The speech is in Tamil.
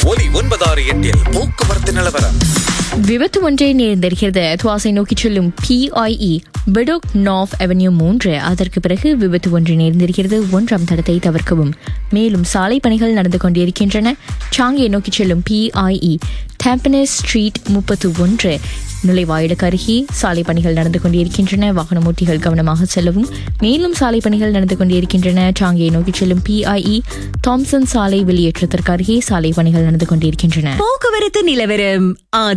ஒலி ஒன்பதாறு எட்டில் போக்குவரத்து நிலவரம் விபத்து ஒன்றை நேர்ந்திருக்கிறது துவாசை நோக்கி செல்லும் பிஐஇ பெடோக் நார்த் அவென்யூ மூன்று அதற்கு பிறகு விபத்து ஒன்று நேர்ந்திருக்கிறது ஒன்றாம் தடத்தை தவிர்க்கவும் மேலும் சாலை பணிகள் நடந்து கொண்டிருக்கின்றன சாங்கியை நோக்கி செல்லும் பிஐஇ டேம்பனஸ் ஸ்ட்ரீட் முப்பத்து ஒன்று நுழைவாயிலுக்கு அருகே சாலை பணிகள் நடந்து கொண்டிருக்கின்றன வாகன ஓட்டிகள் கவனமாக செல்லவும் மேலும் சாலை பணிகள் நடந்து கொண்டிருக்கின்றன சாங்கியை நோக்கி செல்லும் பிஐஇ தாம்சன் சாலை வெளியேற்றத்திற்கு அருகே சாலை பணிகள் நடந்து கொண்டிருக்கின்றன போக்குவரத்து நிலவரம்